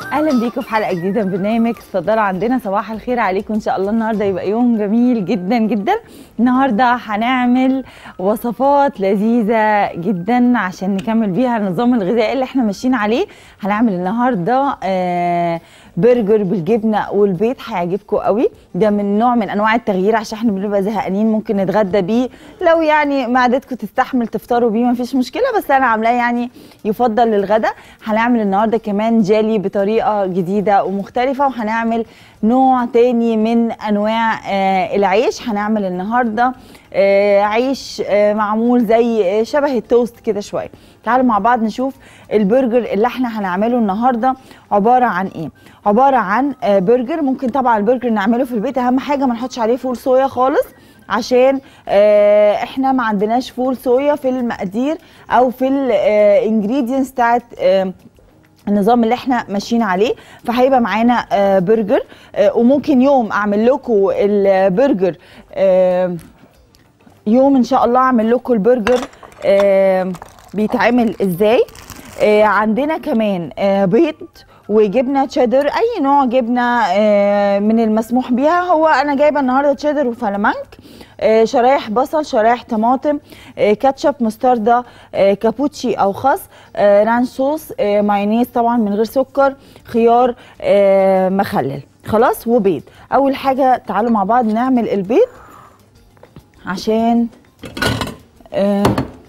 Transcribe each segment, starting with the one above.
اهلا بيكم في حلقه جديده من برنامج الصداره عندنا صباح الخير عليكم ان شاء الله النهارده يبقى يوم جميل جدا جدا النهارده هنعمل وصفات لذيذه جدا عشان نكمل بيها النظام الغذائي اللي احنا ماشيين عليه هنعمل النهارده آه برجر بالجبنه والبيض هيعجبكم قوي ده من نوع من انواع التغيير عشان احنا بنبقى زهقانين ممكن نتغدى بيه لو يعني معدتكم تستحمل تفطروا بيه مفيش مشكله بس انا عاملاه يعني يفضل للغدا هنعمل النهارده كمان جالي بطريقه جديده ومختلفه وهنعمل نوع تاني من انواع آه العيش هنعمل النهارده آه عيش آه معمول زي آه شبه التوست كده شويه تعالوا مع بعض نشوف البرجر اللي احنا هنعمله النهارده عباره عن ايه عباره عن آه برجر ممكن طبعا البرجر نعمله في البيت اهم حاجه ما نحطش عليه فول صويا خالص عشان آه احنا ما عندناش فول صويا في المقادير او في الانجريدينتس بتاعت آه النظام اللي احنا ماشيين عليه فهيبقى معانا آه برجر آه وممكن يوم اعمل لكم البرجر آه يوم ان شاء الله اعمل لكم البرجر آه بيتعمل ازاي آه عندنا كمان آه بيض وجبنه تشيدر اي نوع جبنه آه من المسموح بيها هو انا جايبه النهارده تشيدر وفلامنك آه شرايح بصل شرايح طماطم آه كاتشب مستردة آه كابوتشي او خس آه رانش صوص آه مايونيز طبعا من غير سكر خيار آه مخلل خلاص وبيض اول حاجه تعالوا مع بعض نعمل البيض عشان آه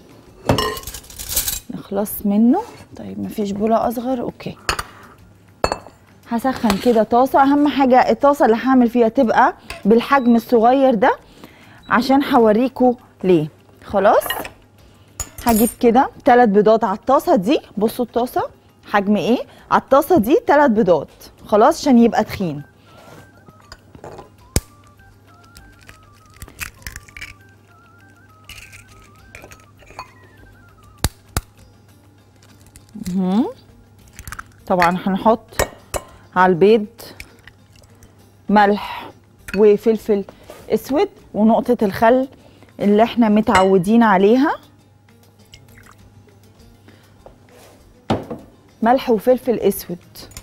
نخلص منه طيب مفيش بوله اصغر اوكي هسخن كده طاسه اهم حاجه الطاسه اللي هعمل فيها تبقى بالحجم الصغير ده عشان هوريكم ليه خلاص هجيب كده ثلاث بيضات على الطاسه دي بصوا الطاسه حجم ايه على الطاسه دي ثلاث بيضات خلاص عشان يبقى تخين طبعا هنحط على البيض ملح وفلفل اسود ونقطة الخل اللي احنا متعودين عليها ملح وفلفل اسود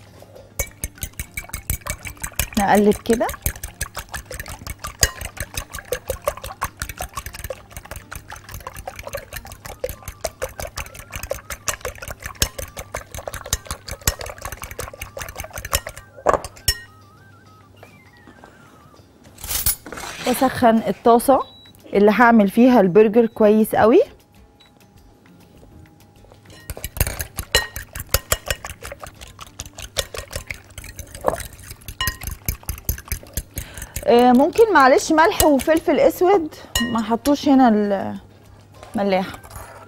نقلب كده واسخن الطاسه اللي هعمل فيها البرجر كويس قوي ممكن معلش ملح وفلفل اسود ما حطوش هنا الملاحه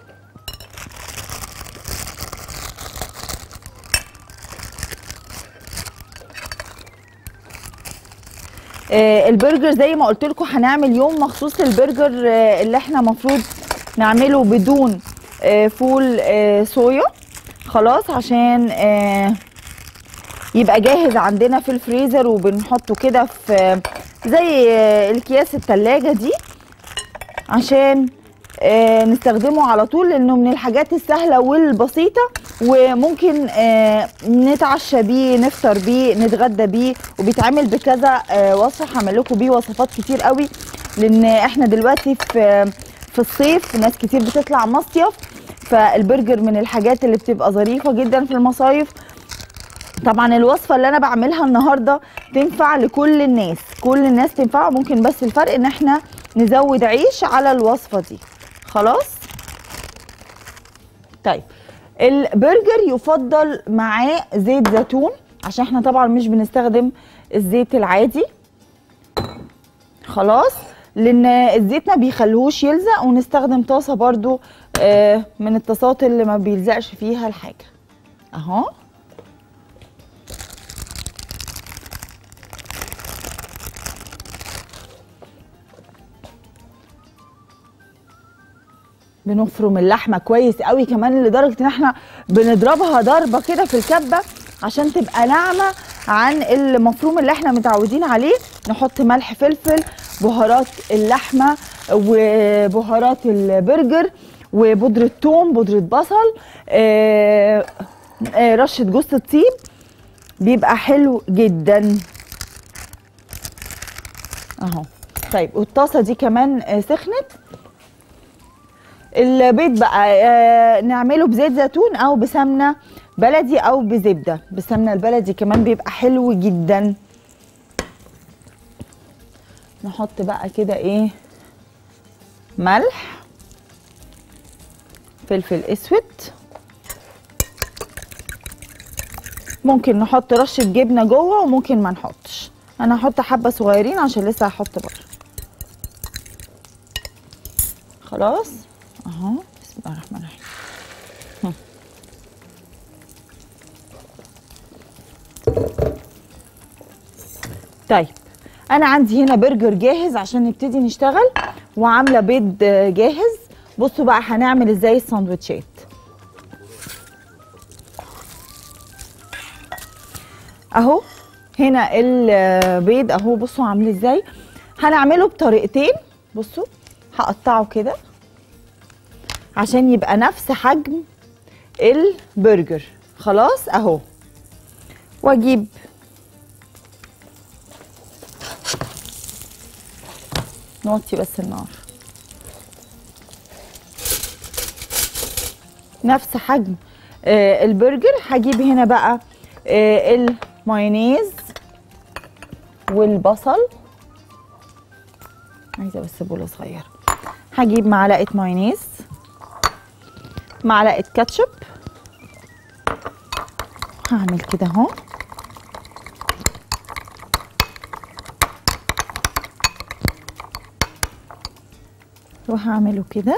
آه البرجر زي ما قلت لكم هنعمل يوم مخصوص للبرجر آه اللي احنا المفروض نعمله بدون آه فول صويا خلاص عشان يبقى جاهز عندنا في الفريزر وبنحطه كده في زي الكياس التلاجة دي عشان آه نستخدمه على طول لانه من الحاجات السهله والبسيطه وممكن آه نتعشى بيه نفطر بيه نتغدى بيه وبيتعمل بكذا آه وصفه هعمل لكم بيه وصفات كتير قوي لان احنا دلوقتي في في الصيف ناس كتير بتطلع مصيف فالبرجر من الحاجات اللي بتبقى ظريفه جدا في المصايف طبعا الوصفه اللي انا بعملها النهارده تنفع لكل الناس كل الناس تنفع ممكن بس الفرق ان احنا نزود عيش على الوصفه دي خلاص طيب البرجر يفضل معاه زيت زيتون عشان احنا طبعا مش بنستخدم الزيت العادي خلاص لان الزيت ما بيخليهوش يلزق ونستخدم طاسه برضو آه من الطاسات اللي ما بيلزقش فيها الحاجه اهو بنفرم اللحمه كويس قوي كمان لدرجه ان احنا بنضربها ضربه كده في الكبه عشان تبقى ناعمه عن المفروم اللي احنا متعودين عليه نحط ملح فلفل بهارات اللحمه وبهارات البرجر وبودره ثوم بودره بصل آه، آه، رشه جوز الطيب بيبقى حلو جدا اهو طيب والطاسه دي كمان آه، سخنت البيض بقى آه، نعمله بزيت زيتون او بسمنه بلدي او بزبده بالسمنه البلدي كمان بيبقى حلو جدا نحط بقى كده ايه ملح فلفل اسود ممكن نحط رشه جبنه جوه وممكن ما نحطش انا هحط حبه صغيرين عشان لسه هحط بره خلاص اهو بسم الله الرحمن الرحيم هم. طيب انا عندي هنا برجر جاهز عشان نبتدي نشتغل وعامله بيض آه، جاهز بصوا بقى هنعمل ازاي الساندوتشات اهو هنا البيض اهو بصوا عامل ازاي هنعمله بطريقتين بصوا هقطعه كده عشان يبقى نفس حجم البرجر خلاص اهو واجيب نوطي بس النار نفس حجم آه البرجر هجيب هنا بقى آه المايونيز والبصل عايزه بس بوله صغيره هجيب معلقه مايونيز معلقه كاتشب هعمل كده اهو وهعمله كده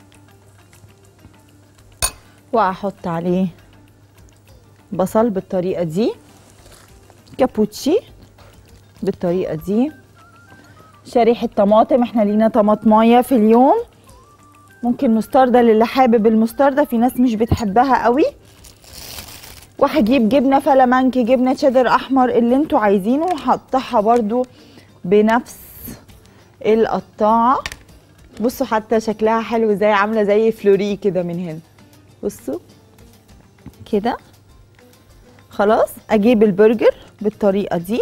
وهحط عليه بصل بالطريقه دي كابوتشي بالطريقه دي شريحه طماطم احنا لينا طماطمايه في اليوم ممكن مستردة للي حابب المستردة في ناس مش بتحبها قوي وهجيب جبنه فلامنك جبنه شيدر احمر اللي انتوا عايزينه وهقطعها برضو بنفس القطاعه بصوا حتى شكلها حلو زي عامله زي فلوري كده من هنا بصوا كده خلاص اجيب البرجر بالطريقه دي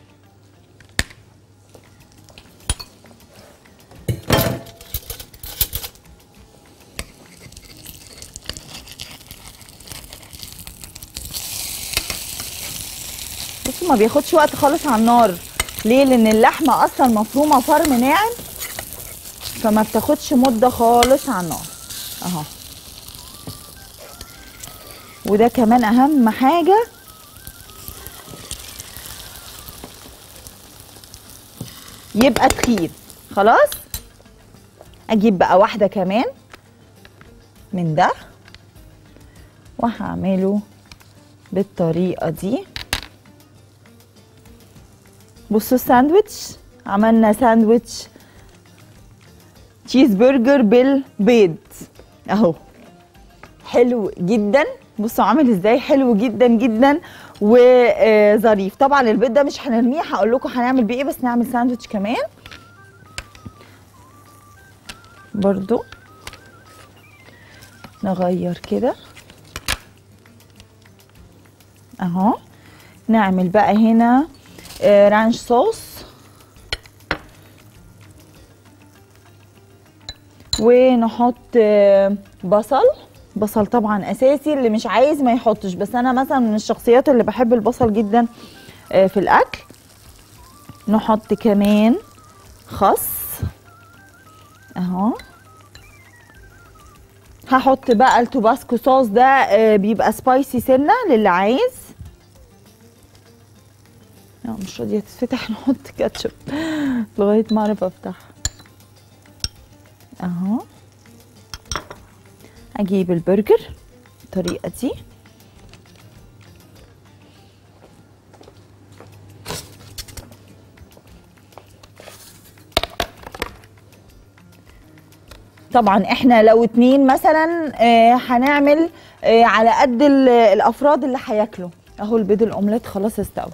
بصوا ما بياخدش وقت خالص على النار ليه لان اللحمه اصلا مفرومه فرم ناعم فما بتاخدش مده خالص على النار اهو وده كمان اهم حاجه يبقى تخين خلاص اجيب بقى واحده كمان من ده وهعمله بالطريقه دي بصوا الساندوتش عملنا ساندوتش تشيز برجر بالبيض اهو حلو جدا بصوا عامل ازاي حلو جدا جدا وظريف طبعا البيض ده مش هنرميه هقول لكم هنعمل بيه ايه بس نعمل ساندوتش كمان برضو نغير كده اهو نعمل بقى هنا آه، رانش صوص ونحط آه، بصل بصل طبعا اساسي اللي مش عايز ما يحطش بس انا مثلا من الشخصيات اللي بحب البصل جدا آه، في الاكل نحط كمان خس اهو هحط بقى التوباسكو صوص ده آه، بيبقى سبايسي سنه للي عايز لا مش راضيه تتفتح نحط كاتشب لغايه ما اعرف افتحها اهو اجيب البرجر بالطريقه دي طبعا احنا لو اتنين مثلا آه، هنعمل آه، على قد ال- الافراد اللي هياكلوا اهو البيض الاومليت خلاص استوى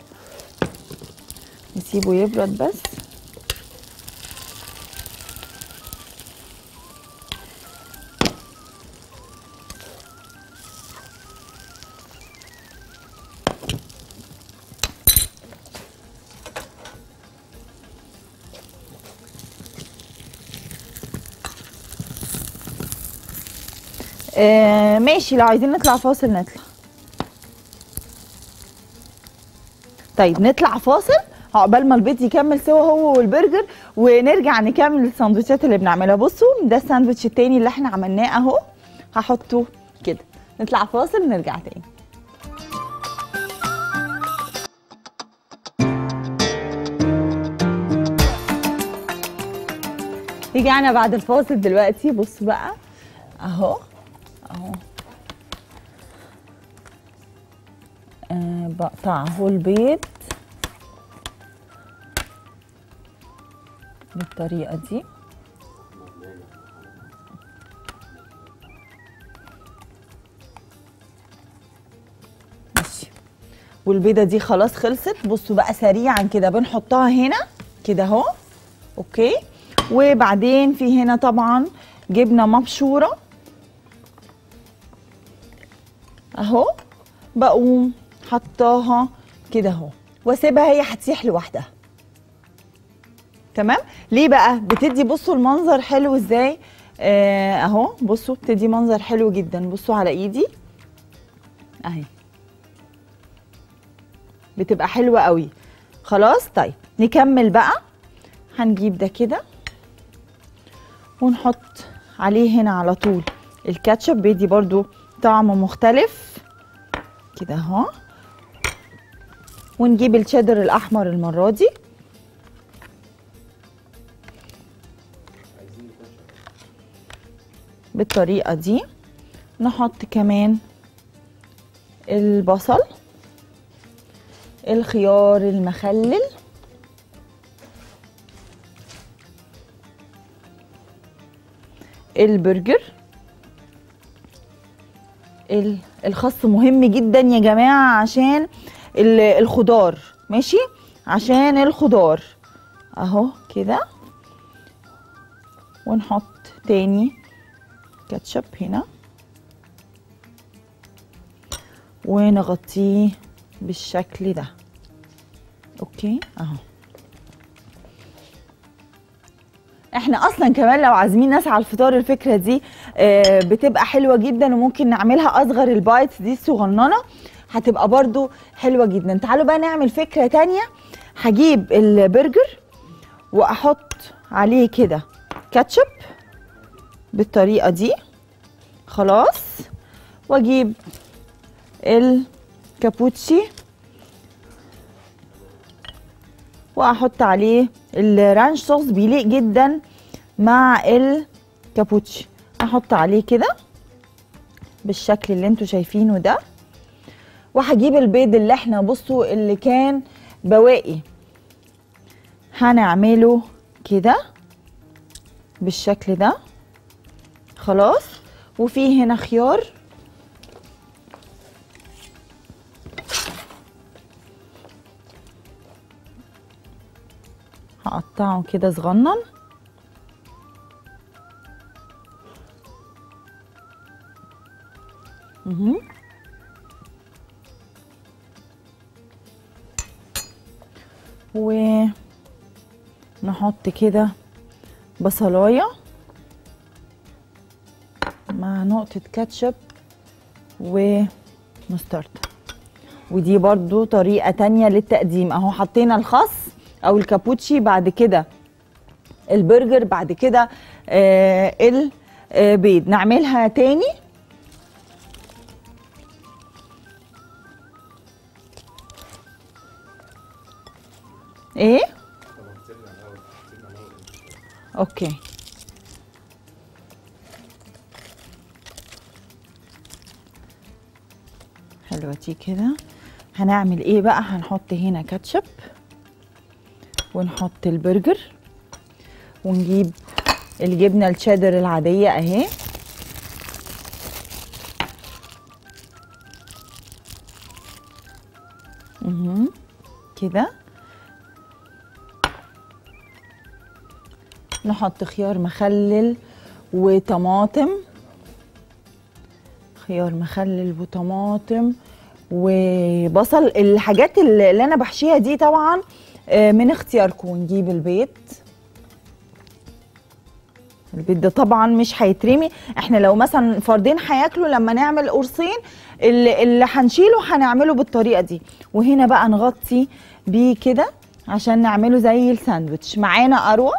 نسيبه يبرد بس آه ماشي لو عايزين نطلع فاصل نطلع طيب نطلع فاصل عقبال ما البيض يكمل سوا هو والبرجر ونرجع نكمل السندوتشات اللي بنعملها بصوا ده الساندوتش التاني اللي احنا عملناه اهو هحطه كده نطلع فاصل ونرجع تاني رجعنا بعد الفاصل دلوقتي بصوا بقى اهو اهو آه بقطع اهو البيض بالطريقه دي ماشي والبيضه دي خلاص خلصت بصوا بقى سريعا كده بنحطها هنا كده اهو اوكي وبعدين في هنا طبعا جبنه مبشوره اهو بقوم حطاها كده اهو واسيبها هي هتسيح لوحدها تمام ليه بقى بتدي بصوا المنظر حلو ازاي آه اهو بصوا بتدي منظر حلو جدا بصوا على ايدي اهي بتبقى حلوه قوي خلاص طيب نكمل بقى هنجيب ده كده ونحط عليه هنا على طول الكاتشب بيدي برضو طعم مختلف كده اهو ونجيب الشيدر الاحمر المره دي بالطريقه دي نحط كمان البصل الخيار المخلل البرجر ال- الخس مهم جدا يا جماعه عشان ال- الخضار ماشي عشان الخضار اهو كده ونحط تاني كاتشب هنا ونغطيه بالشكل ده اوكي اهو احنا اصلا كمان لو عازمين ناس على الفطار الفكره دي آه، بتبقى حلوه جدا وممكن نعملها اصغر البايتس دي الصغننه هتبقى برضو حلوه جدا تعالوا بقى نعمل فكره تانية هجيب البرجر واحط عليه كده كاتشب بالطريقه دي خلاص واجيب الكابوتشي واحط عليه الرانش صوص بيليق جدا مع الكابوتشي احط عليه كده بالشكل اللي انتوا شايفينه ده وهجيب البيض اللي احنا بصوا اللي كان بواقي هنعمله كده بالشكل ده خلاص وفي هنا خيار هقطعه كده صغنن مهم. ونحط كده بصلايه مع نقطة كاتشب ومستردة ودي برضو طريقة تانية للتقديم اهو حطينا الخس او الكابوتشي بعد كده البرجر بعد كده آه البيض نعملها تاني ايه اوكي حلوة دي كده هنعمل ايه بقى هنحط هنا كاتشب ونحط البرجر ونجيب الجبنة الشيدر العادية اهي مهم. كده نحط خيار مخلل وطماطم خيار مخلل وطماطم وبصل الحاجات اللي اللي انا بحشيها دي طبعا آه، من اختياركم نجيب البيض البيض ده طبعا مش هيترمي احنا لو مثلا فردين هياكلوا لما نعمل قرصين اللي, اللي هنشيله هنعمله بالطريقه دي وهنا بقى نغطي بيه كده عشان نعمله زي الساندوتش معانا اروى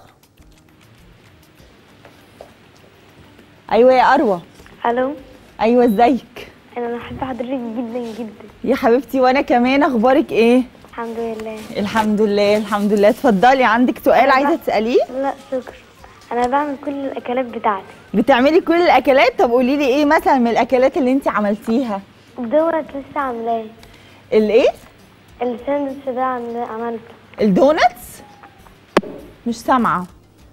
ايوه يا اروى الو ايوه ازيك انا بحب حضرتك جدا جدا يا حبيبتي وانا كمان اخبارك ايه الحمد لله الحمد لله الحمد لله اتفضلي عندك سؤال عايزه تساليه لا شكرا انا بعمل كل الاكلات بتاعتي بتعملي كل الاكلات طب قولي لي ايه مثلا من الاكلات اللي انت عملتيها دوت لسه عاملاه الايه الساندوتش ده عمل- عملته الدوناتس مش سامعه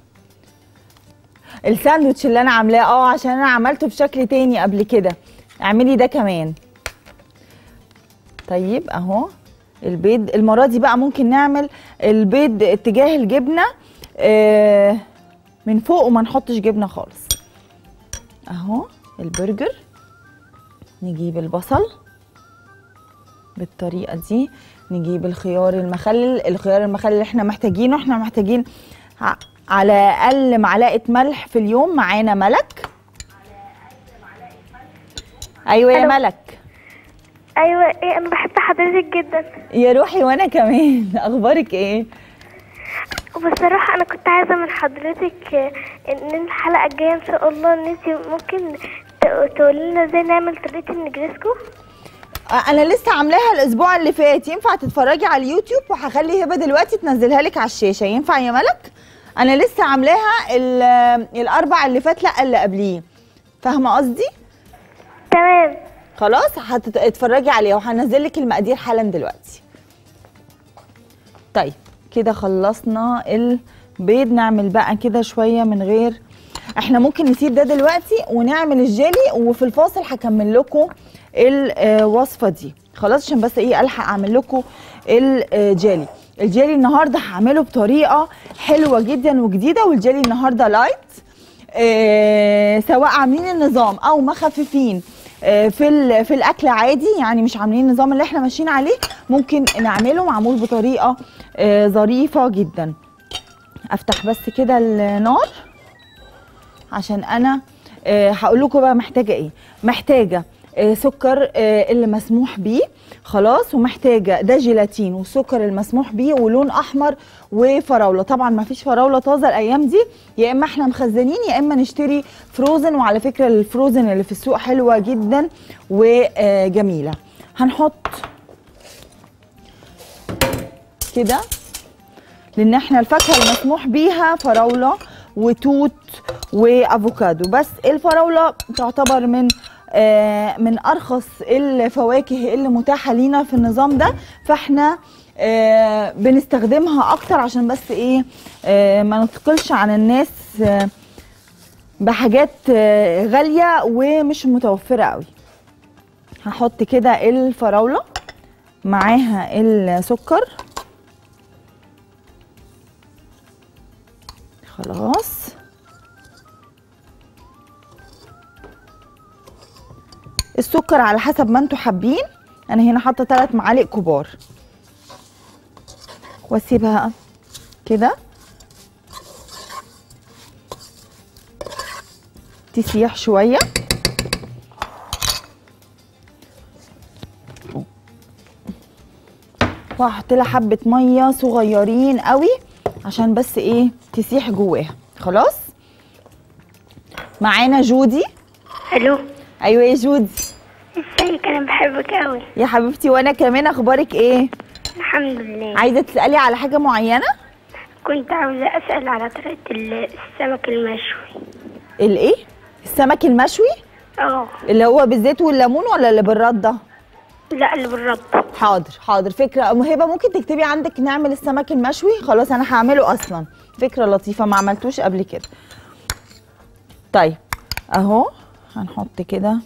الساندوتش اللي انا عاملاه اه عشان انا عملته بشكل تاني قبل كده اعملي ده كمان طيب اهو البيض المره دي بقى ممكن نعمل البيض اتجاه الجبنه آه من فوق وما نحطش جبنه خالص اهو البرجر نجيب البصل بالطريقه دي نجيب الخيار المخلل الخيار المخلل اللي احنا محتاجينه احنا محتاجين ع- على اقل معلقه ملح في اليوم معانا ملك ايوه يا ألو. ملك ايوه ايه انا بحب حضرتك جدا يا روحي وانا كمان اخبارك ايه وبصراحه انا كنت عايزه من حضرتك آه، ان الحلقه الجايه ان شاء الله ان انت ممكن ت- تقولي لنا ازاي نعمل طريقه النجريسكو آه، انا لسه عاملاها الاسبوع اللي فات ينفع تتفرجي على اليوتيوب وهخلي هبه دلوقتي تنزلها لك على الشاشه ينفع يا ملك انا لسه عاملاها ال- الاربع اللي فات لا اللي قبليه فاهمه قصدي تمام خلاص هتتفرجي عليها وهنزل لك المقادير حالا دلوقتي طيب كده خلصنا البيض نعمل بقى كده شويه من غير احنا ممكن نسيب ده دلوقتي ونعمل الجيلي وفي الفاصل هكمل لكم الوصفه دي خلاص عشان بس ايه الحق اعمل لكم الجيلي الجيلي النهارده هعمله بطريقه حلوه جدا وجديده والجيلي النهارده لايت آه، سواء عاملين النظام او مخففين آه، في ال- في الاكل عادي يعني مش عاملين النظام اللي احنا ماشيين عليه ممكن نعمله معمول بطريقه آه، ظريفه جدا افتح بس كده النار عشان انا آه، هقول لكم بقى محتاجه ايه محتاجه آه، سكر آه، اللي مسموح بيه خلاص ومحتاجه ده جيلاتين والسكر المسموح بيه ولون احمر وفراوله طبعا ما فيش فراوله طازه الايام دي يا اما احنا مخزنين يا اما نشتري فروزن وعلى فكره الفروزن اللي في السوق حلوه جدا وجميله هنحط كده لان احنا الفاكهه المسموح بيها فراوله وتوت وافوكادو بس الفراوله تعتبر من آه من ارخص الفواكه اللي متاحه لينا في النظام ده فاحنا آه بنستخدمها اكتر عشان بس ايه آه ما نثقلش عن الناس آه بحاجات آه غاليه ومش متوفره قوي هحط كده الفراوله معاها السكر خلاص السكر على حسب ما انتوا حابين انا هنا حاطه 3 معالق كبار واسيبها كده تسيح شويه وهحط لها حبه ميه صغيرين قوي عشان بس ايه تسيح جواها خلاص معانا جودي الو ايوه يا جودي ازيك انا بحبك قوي يا حبيبتي وانا كمان اخبارك ايه الحمد لله عايزه تسالي على حاجه معينه كنت عاوزه اسال على طريقه السمك المشوي الايه السمك المشوي اه اللي هو بالزيت والليمون ولا اللي بالرده لا اللي بالرد حاضر حاضر فكره هبه ممكن تكتبي عندك نعمل السمك المشوي خلاص انا هعمله اصلا فكره لطيفه ما عملتوش قبل كده طيب اهو هنحط كده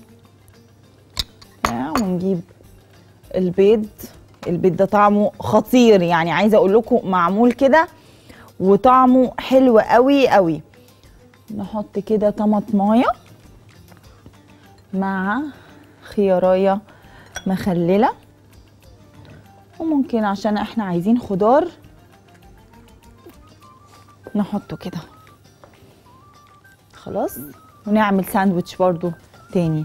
ونجيب البيض البيض ده طعمه خطير يعني عايزه اقول لكم معمول كده وطعمه حلو قوي قوي نحط كده طماطمايه مع خيارايه مخلله وممكن عشان احنا عايزين خضار نحطه كده خلاص ونعمل ساندوتش برضو تاني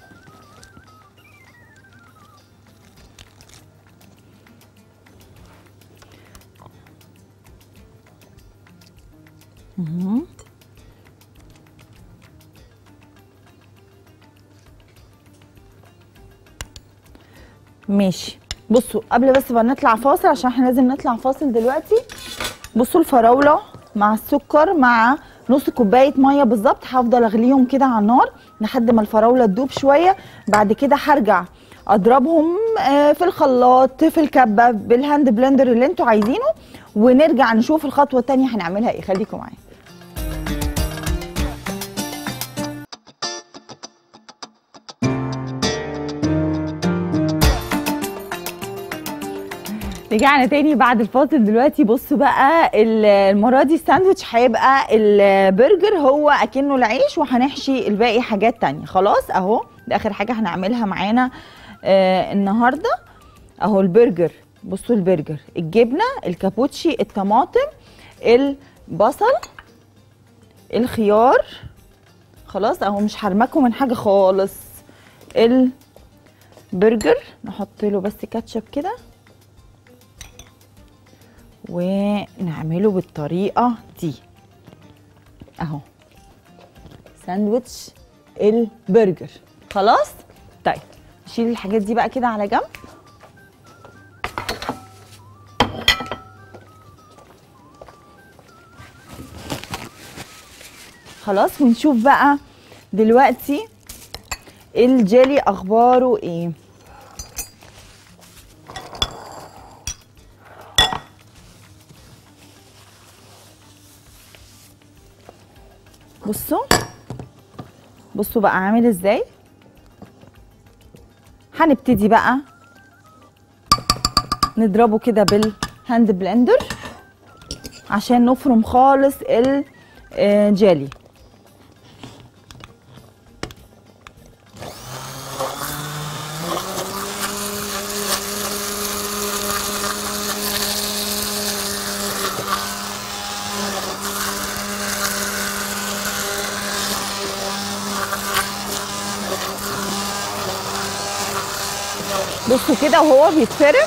مهم. ماشي بصوا قبل بس ما نطلع فاصل عشان احنا لازم نطلع فاصل دلوقتي بصوا الفراوله مع السكر مع نص كوبايه ميه بالظبط هفضل اغليهم كده على النار لحد ما الفراوله تدوب شويه بعد كده هرجع اضربهم آه، في الخلاط في الكبه بالهاند بلندر اللي انتوا عايزينه ونرجع نشوف الخطوه التانية هنعملها ايه خليكم معايا رجعنا تاني بعد الفاصل دلوقتي بصوا بقى ال- المره دي الساندوتش هيبقى البرجر هو اكنه العيش وهنحشي الباقي حاجات تانية خلاص اهو ده اخر حاجه هنعملها معانا آه النهارده اهو البرجر بصوا البرجر الجبنه الكابوتشي الطماطم البصل الخيار خلاص اهو مش هرمكم من حاجه خالص البرجر نحط له بس كاتشب كده ونعمله بالطريقه دي اهو ساندوتش البرجر خلاص طيب نشيل الحاجات دي بقى كده على جنب خلاص ونشوف بقى دلوقتي الجيلي اخباره ايه بصوا بصوا بقى عامل ازاي هنبتدي بقى نضربه كده بالهاند بلندر عشان نفرم خالص الجيلي بصوا كده وهو بيتفرم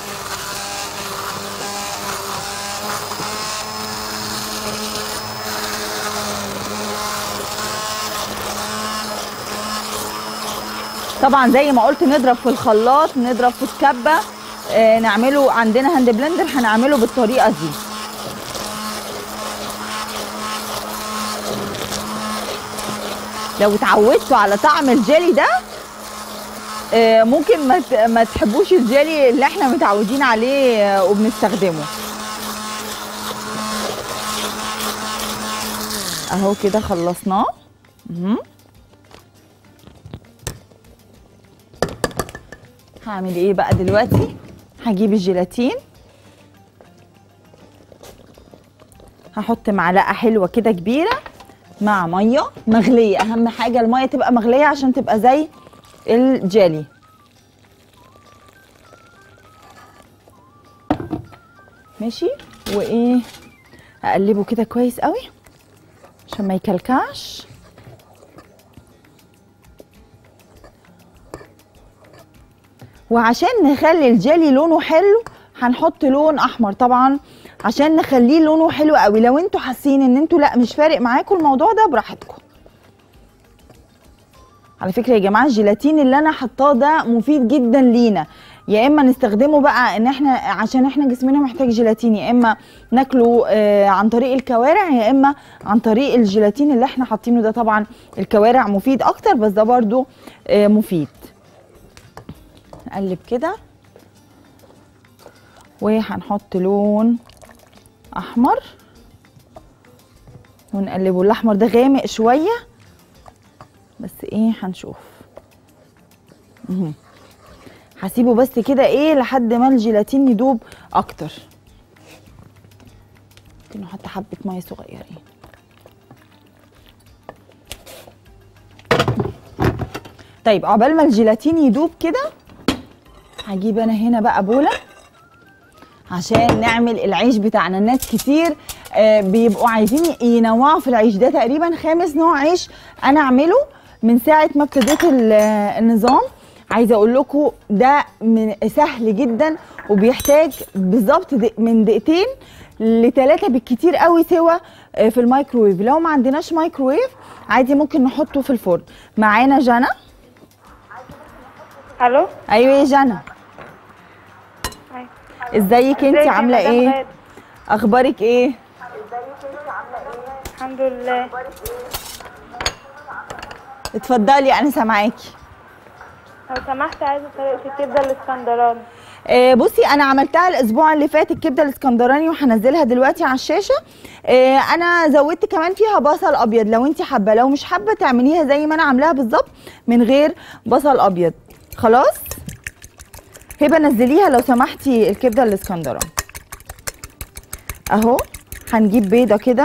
طبعا زي ما قلت نضرب في الخلاط نضرب في الكبه آه نعمله عندنا هاند بلندر هنعمله بالطريقه دي لو اتعودتوا على طعم الجيلي ده آه، ممكن ما ت- ما تحبوش الجيلي اللي احنا متعودين عليه آه، وبنستخدمه اهو كده خلصناه مهم. هعمل ايه بقى دلوقتي هجيب الجيلاتين هحط معلقه حلوه كده كبيره مع ميه مغليه اهم حاجه الميه تبقى مغليه عشان تبقى زي الجيلي ماشي وايه اقلبه كده كويس قوي عشان ما يكلكعش وعشان نخلي الجيلي لونه حلو هنحط لون احمر طبعا عشان نخليه لونه حلو قوي لو انتوا حاسين ان انتوا لا مش فارق معاكم الموضوع ده براحتكم على فكره يا جماعه الجيلاتين اللي انا حطاه ده مفيد جدا لينا يا اما نستخدمه بقى ان احنا عشان احنا جسمنا محتاج جيلاتين يا اما ناكله آه عن طريق الكوارع يا اما عن طريق الجيلاتين اللي احنا حاطينه ده طبعا الكوارع مفيد اكتر بس ده برضو آه مفيد نقلب كده وهنحط لون احمر ونقلبه الاحمر ده غامق شويه بس ايه هنشوف مهم. هسيبه بس كده ايه لحد ما الجيلاتين يدوب اكتر ممكن نحط حبه ميه صغيرين طيب عقبال ما الجيلاتين يدوب كده هجيب انا هنا بقى بوله عشان نعمل العيش بتاعنا الناس كتير آه، بيبقوا عايزين ينوعوا في العيش ده تقريبا خامس نوع عيش انا اعمله من ساعه ما ابتديت ال- النظام عايزه اقول لكم ده من سهل جدا وبيحتاج بالظبط دق- من دقيقتين لثلاثه بالكتير قوي سوا آه، في الميكروويف لو ما عندناش مايكروويف عادي ممكن نحطه في الفرن معانا جنى الو ايوه يا جنى أيوة. ازيك انت ازيك يا عامله مدام ايه غادة؟ اخبارك ايه الحمد لله اتفضلي انا سامعاكي لو سمحت عايزه طريقه الكبده الاسكندراني آه، بصي انا عملتها الاسبوع اللي فات الكبده الاسكندراني وهنزلها دلوقتي على الشاشه آه، انا زودت كمان فيها بصل ابيض لو انت حابه لو مش حابه تعمليها زي ما انا عاملاها بالظبط من غير بصل ابيض خلاص هبه نزليها لو سمحتي الكبده الاسكندراني اهو هنجيب بيضه كده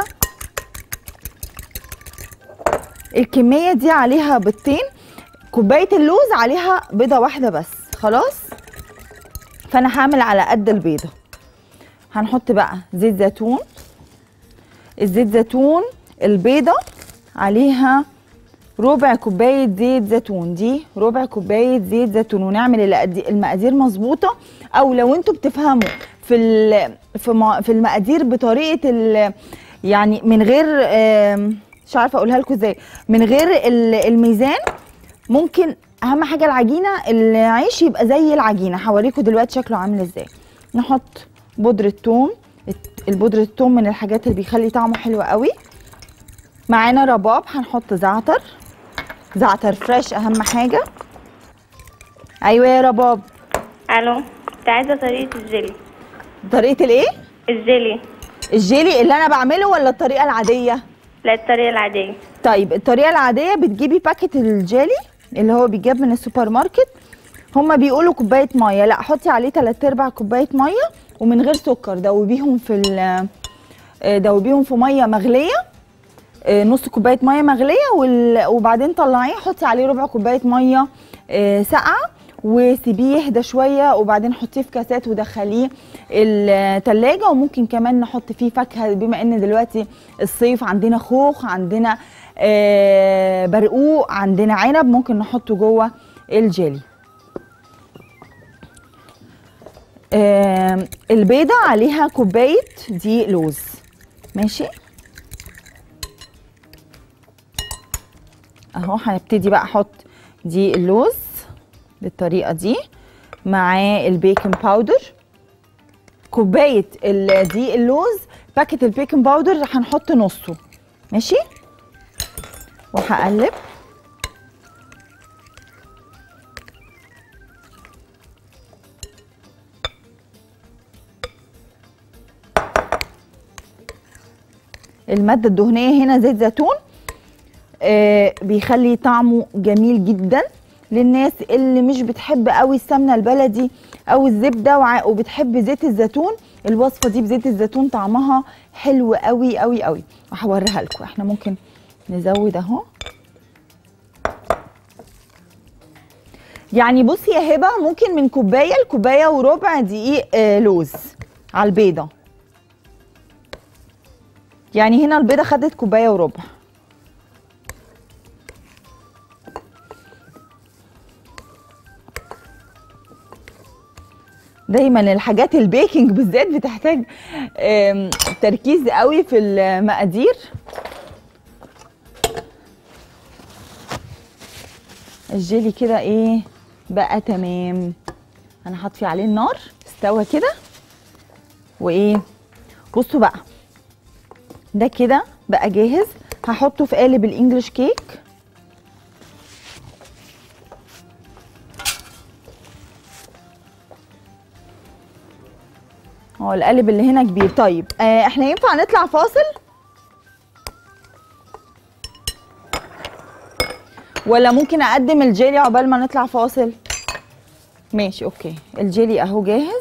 الكميه دي عليها بيضتين كوبايه اللوز عليها بيضه واحده بس خلاص فانا هعمل على قد البيضه هنحط بقى زيت زيتون الزيت زيتون البيضه عليها ربع كوبايه زيت زيتون دي ربع كوبايه زيت زيتون ونعمل الأد- المقادير مظبوطه او لو انتوا بتفهموا في ال- في ما- في المقادير بطريقه ال- يعني من غير آم، مش عارفه اقولها لكم ازاي من غير ال- الميزان ممكن اهم حاجه العجينه العيش يبقى زي العجينه هوريكم دلوقتي شكله عامل ازاي نحط بودره ثوم البودره الثوم من الحاجات اللي بيخلي طعمه حلو قوي معانا رباب هنحط زعتر زعتر فريش اهم حاجه ايوه يا رباب الو كنت عايزه طريقه الجيلي طريقه الايه الجيلي الجيلي اللي انا بعمله ولا الطريقه العاديه لا الطريقه العاديه طيب الطريقه العاديه بتجيبي باكت الجيلي اللي هو بيجاب من السوبر ماركت هما بيقولوا كوبايه ميه لا حطي عليه 3 ارباع كوبايه ميه ومن غير سكر دوبيهم في ال- آه، دوبيهم في ميه مغليه آه، نص كوبايه ميه مغليه وال- وبعدين طلعيه حطي عليه ربع كوبايه ميه آه، ساقعه وسيبيه يهدى شويه وبعدين حطيه في كاسات ودخليه التلاجة وممكن كمان نحط فيه فاكهه بما ان دلوقتي الصيف عندنا خوخ عندنا آه، برقوق عندنا عنب ممكن نحطه جوه الجيلي آم، البيضة عليها كوباية دقيق لوز ماشي اهو هنبتدي بقى احط دقيق اللوز بالطريقة دي معاه البيكنج باودر كوباية ال- دقيق اللوز باكت البيكنج باودر هنحط نصه ماشي وهقلب المادة الدهنية هنا زيت زيتون آه بيخلي طعمه جميل جدا للناس اللي مش بتحب قوي السمنة البلدي او الزبدة وع- وبتحب زيت الزيتون الوصفة دي بزيت الزيتون طعمها حلو قوي قوي قوي وهوريها لكم احنا ممكن نزود اهو يعني بصي يا هبه ممكن من كوبايه لكوبايه وربع دقيق آه لوز على البيضه يعني هنا البيضه خدت كوبايه وربع دايما الحاجات البيكنج بالذات بتحتاج آم، تركيز قوي في المقادير الجيلي كده ايه بقى تمام انا هطفي عليه النار استوى كده وايه بصوا بقى ده كده بقى جاهز هحطه في قالب الانجليش كيك هو القالب اللي هنا كبير طيب آه احنا ينفع نطلع فاصل ولا ممكن اقدم الجيلي عقبال ما نطلع فاصل ماشي اوكي الجيلي اهو جاهز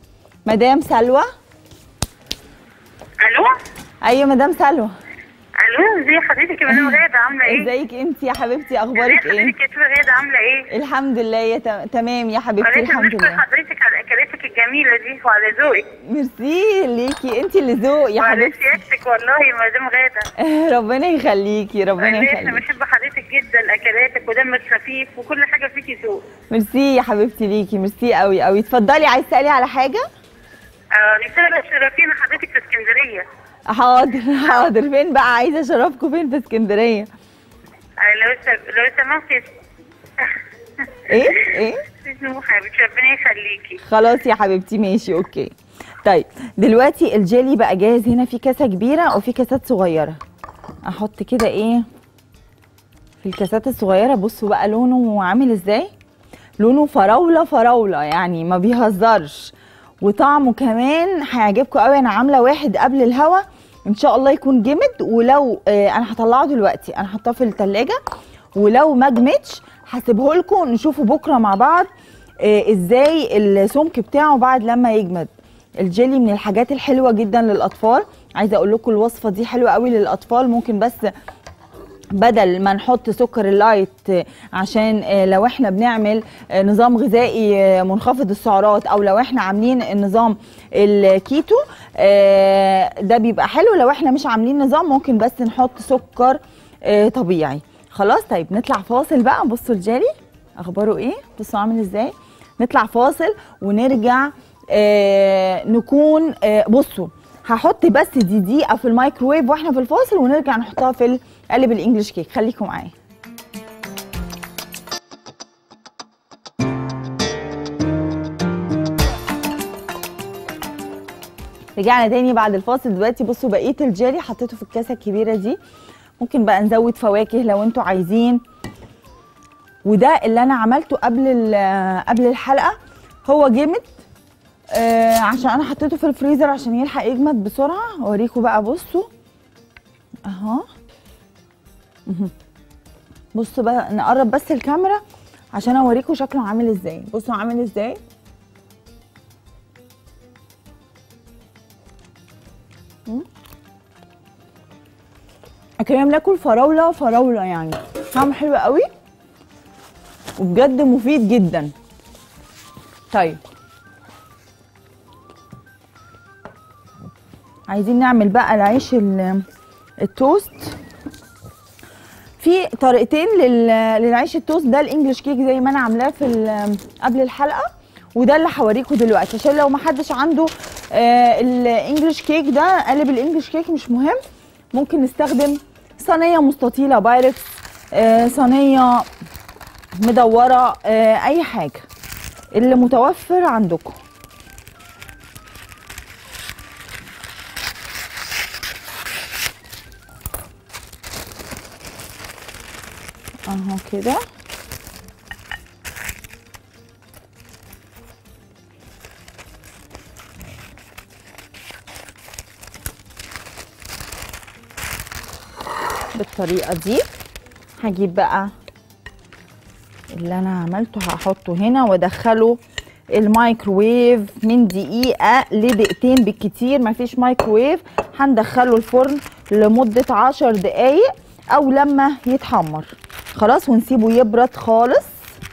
مدام سلوى الو ايوه مدام سلوى الو ازي حضرتك يا مدام غاده عامله ايه؟ ازيك انت يا حبيبتي ازي اخبارك ايه حضرتك يا تيتا غاده عامله ايه؟ الحمد لله يا تم- تمام يا حبيبتي ولكن الحمد بشكر لله حضرتك على اكلاتك الجميله دي وعلى ذوقك ميرسي ليكي انت اللي ذوق يا وعلى حبيبتي سيادتك والله يا مدام غاده ربنا يخليكي ربنا والله احنا يخليكي بنحب حضرتك جدا اكلاتك ودمك خفيف وكل حاجه فيكي ذوق ميرسي يا حبيبتي ليكي ميرسي قوي قوي اتفضلي عايز تسالي على حاجه اه نفسنا بقى تشرفينا حضرتك في اسكندريه حاضر حاضر فين بقى عايزه اشرفكم فين في اسكندريه آه لو س- لو سمحتي ايه ايه اسمه حبيبتي ربنا يخليكي خلاص يا حبيبتي ماشي اوكي طيب دلوقتي الجيلي بقى جاهز هنا في كاسه كبيره وفي كاسات صغيره احط كده ايه في الكاسات الصغيره بصوا بقى لونه عامل ازاي لونه فراوله فراوله يعني ما بيهزرش وطعمه كمان هيعجبكم قوي انا عامله واحد قبل الهوا ان شاء الله يكون جمد ولو آه انا هطلعه دلوقتي انا حطاه في التلاجة ولو ما جمدش هسيبه لكم نشوفه بكره مع بعض آه ازاي السمك بتاعه بعد لما يجمد الجيلي من الحاجات الحلوه جدا للاطفال عايزه اقول لكم الوصفه دي حلوه قوي للاطفال ممكن بس بدل ما نحط سكر اللايت آه، عشان آه، لو احنا بنعمل آه، نظام غذائي آه، منخفض السعرات او لو احنا عاملين النظام الكيتو آه، ده بيبقى حلو لو احنا مش عاملين نظام ممكن بس نحط سكر آه، طبيعي خلاص طيب نطلع فاصل بقى بصوا الجيلي اخباره ايه بصوا عامل ازاي نطلع فاصل ونرجع آه نكون آه بصوا هحط بس دي دقيقه في الميكروويف واحنا في الفاصل ونرجع نحطها في قالب الانجليش كيك خليكم معايا رجعنا تاني بعد الفاصل دلوقتي بصوا بقيه الجيلي حطيته في الكاسه الكبيره دي ممكن بقى نزود فواكه لو انتوا عايزين وده اللي انا عملته قبل ال- قبل الحلقه هو جامد آه عشان انا حطيته في الفريزر عشان يلحق يجمد بسرعه اوريكم بقى بصوا اهو مهم. بصوا بقى نقرب بس الكاميرا عشان اوريكم شكله عامل ازاي بصوا عامل ازاي مم. كنا بناكل فراوله فراوله يعني طعم حلو قوي وبجد مفيد جدا طيب عايزين نعمل بقى العيش ال- التوست في طريقتين لل- للعيش التوست ده الانجليش كيك زي ما انا عاملاه في ال- قبل الحلقه وده اللي هوريكم دلوقتي عشان لو ما حدش عنده آه، الانجليش كيك ده قالب الانجليش كيك مش مهم ممكن نستخدم صينيه مستطيله بايركس آه، صينيه مدوره آه، اي حاجه اللي متوفر عندكم اهو كده بالطريقه دي هجيب بقى اللي انا عملته هحطه هنا وادخله الميكروويف من دقيقة لدقيقتين بالكتير مفيش مايكروويف هندخله الفرن لمدة عشر دقايق او لما يتحمر خلاص ونسيبه يبرد خالص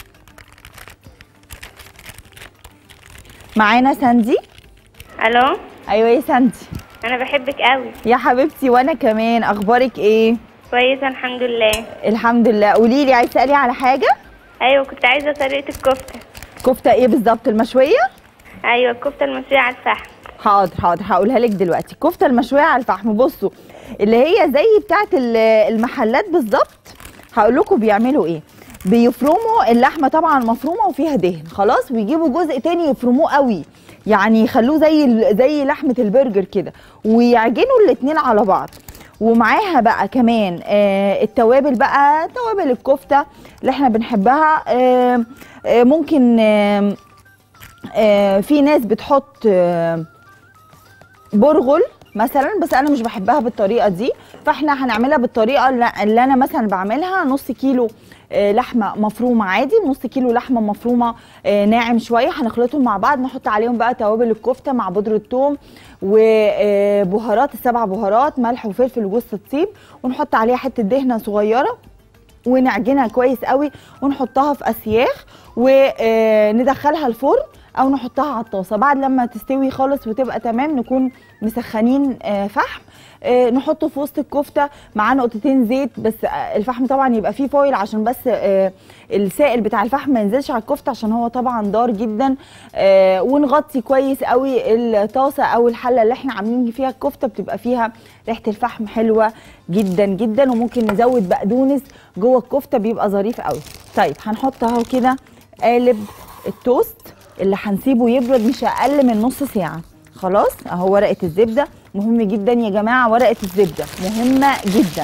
معانا ساندي الو ايوه يا ساندي انا بحبك قوي يا حبيبتي وانا كمان اخبارك ايه كويسه الحمد لله الحمد لله قولي لي عايز تسالي على حاجه ايوه كنت عايزه طريقه الكفته كفته ايه بالظبط المشويه ايوه الكفته المشويه على الفحم حاضر حاضر هقولها لك دلوقتي الكفته المشويه على الفحم بصوا اللي هي زي بتاعه ال- المحلات بالظبط هقول لكم بيعملوا ايه بيفرموا اللحمه طبعا مفرومه وفيها دهن خلاص ويجيبوا جزء تاني يفرموه قوي يعني يخلوه زي ال- زي لحمه البرجر كده ويعجنوا الاتنين على بعض ومعاها بقى كمان آه التوابل بقى توابل الكفته اللي احنا بنحبها آه آه ممكن آه آه في ناس بتحط آه برغل مثلا بس انا مش بحبها بالطريقه دي فاحنا هنعملها بالطريقه اللي اللي انا مثلا بعملها نص كيلو آه، لحمه مفرومه عادي نص كيلو لحمه مفرومه آه، ناعم شويه هنخلطهم مع بعض نحط عليهم بقى توابل الكفته مع بودره ثوم وبهارات السبع بهارات ملح وفلفل وجوز الطيب ونحط عليها حته دهنه صغيره ونعجنها كويس قوي ونحطها في اسياخ وندخلها الفرن او نحطها على الطاسه بعد لما تستوي خالص وتبقى تمام نكون مسخنين آه، فحم آه، نحطه في وسط الكفته مع نقطتين زيت بس آه، الفحم طبعا يبقى فيه فويل عشان بس آه، السائل بتاع الفحم ما ينزلش على الكفته عشان هو طبعا ضار جدا آه، ونغطي كويس قوي الطاسه او الحله اللي احنا عاملين فيها الكفته بتبقى فيها ريحه الفحم حلوه جدا جدا وممكن نزود بقدونس جوه الكفته بيبقى ظريف قوي طيب هنحط اهو كده قالب التوست اللي هنسيبه يبرد مش اقل من نص ساعه خلاص اهو ورقه الزبده مهم جدا يا جماعه ورقه الزبده مهمه جدا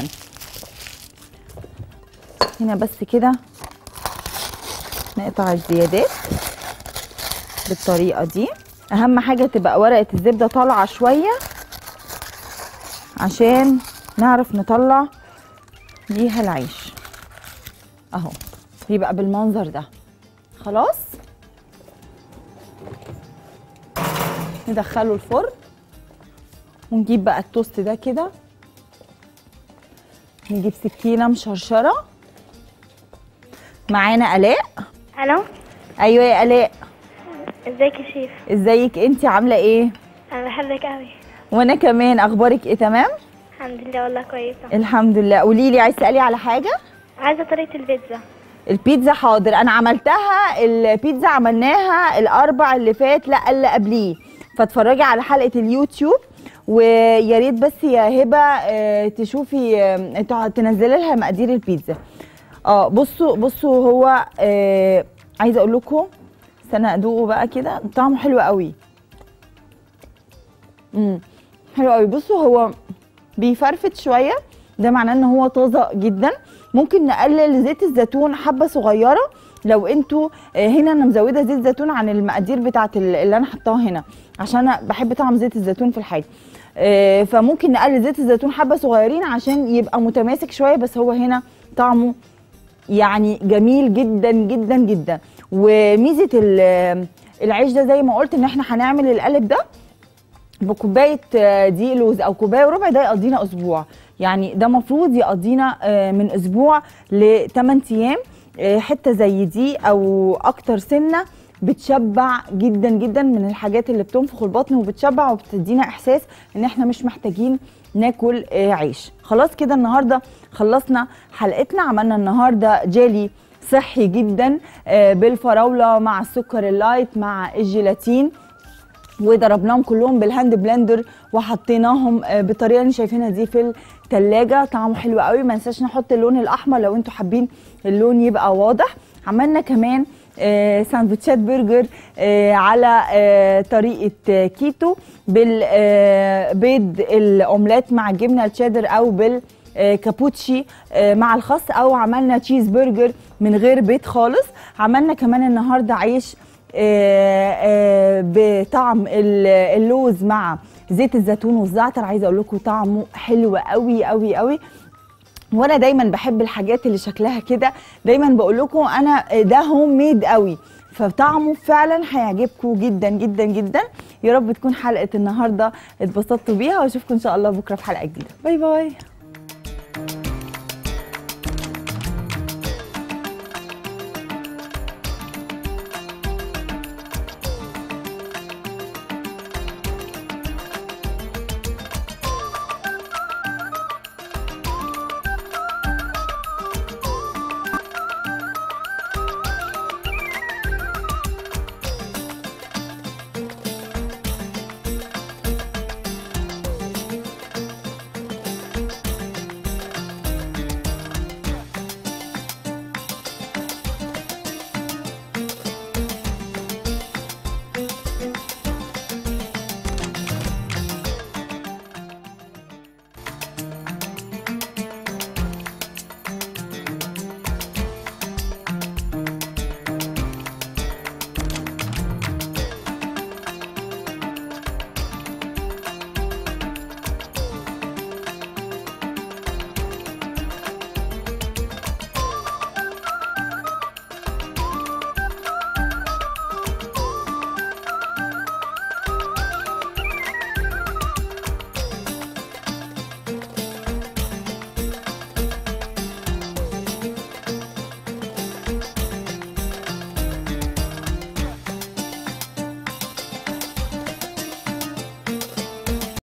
هنا بس كده نقطع الزيادات بالطريقه دي اهم حاجه تبقى ورقه الزبده طالعه شويه عشان نعرف نطلع بيها العيش اهو يبقى بالمنظر ده خلاص ندخله الفرن ونجيب بقى التوست ده كده نجيب سكينه مشرشره معانا الاء الو ايوه يا الاء ازيك يا شيف ازيك انت عامله ايه انا بحبك قوي وانا كمان اخبارك ايه تمام الحمد لله والله كويسه الحمد لله قولي لي عايز تسالي على حاجه عايزه طريقه البيتزا البيتزا حاضر انا عملتها البيتزا عملناها الاربع اللي فات لا اللي قبليه فاتفرجي على حلقه اليوتيوب ويا ريت بس يا هبه آه، تشوفي آه، تع- تنزلي لها مقادير البيتزا اه بصوا بصوا هو آه عايزه اقول لكم استنى ادوقه بقى كده طعمه حلو قوي امم حلو قوي بصوا هو بيفرفت شويه ده معناه ان هو طازه جدا ممكن نقلل زيت الزيتون حبه صغيره لو انتوا آه، هنا انا مزوده زيت زيتون عن المقادير بتاعت ال- اللي انا حطاها هنا عشان انا بحب طعم زيت الزيتون في الحاجه آه، فممكن نقلل زيت الزيتون حبه صغيرين عشان يبقى متماسك شويه بس هو هنا طعمه يعني جميل جدا جدا جدا وميزه ال- العيش ده زي ما قلت ان احنا هنعمل القالب ده بكوبايه آه، دقيق لوز او كوبايه وربع ده يقضينا اسبوع يعني ده مفروض يقضينا آه، من اسبوع ل 8 ايام آه، حته زي دي او اكتر سنه بتشبع جدا جدا من الحاجات اللي بتنفخ البطن وبتشبع وبتدينا احساس ان احنا مش محتاجين ناكل آه، عيش خلاص كده النهارده خلصنا حلقتنا عملنا النهارده جيلي صحي جدا آه، بالفراوله مع السكر اللايت مع الجيلاتين وضربناهم كلهم بالهاند بلندر وحطيناهم آه، بالطريقه اللي شايفينها دي في الثلاجه طعمه حلو قوي ما ننساش نحط اللون الاحمر لو انتوا حابين اللون يبقى واضح عملنا كمان آه، ساندوتشات برجر آه، على آه، طريقه آه، كيتو بالبيض الاومليت مع الجبنه الشيدر او بال آه، كابوتشي آه، مع الخس او عملنا تشيز برجر من غير بيض خالص عملنا كمان النهارده عيش آه، آه، بطعم ال- اللوز مع زيت الزيتون والزعتر عايزه اقول لكم طعمه حلو قوي قوي قوي وانا دايما بحب الحاجات اللي شكلها كده دايما بقول لكم انا ده هوم ميد قوي فطعمه فعلا هيعجبكم جدا جدا جدا يا رب تكون حلقه النهارده اتبسطتوا بيها واشوفكم ان شاء الله بكره في حلقه جديده باي باي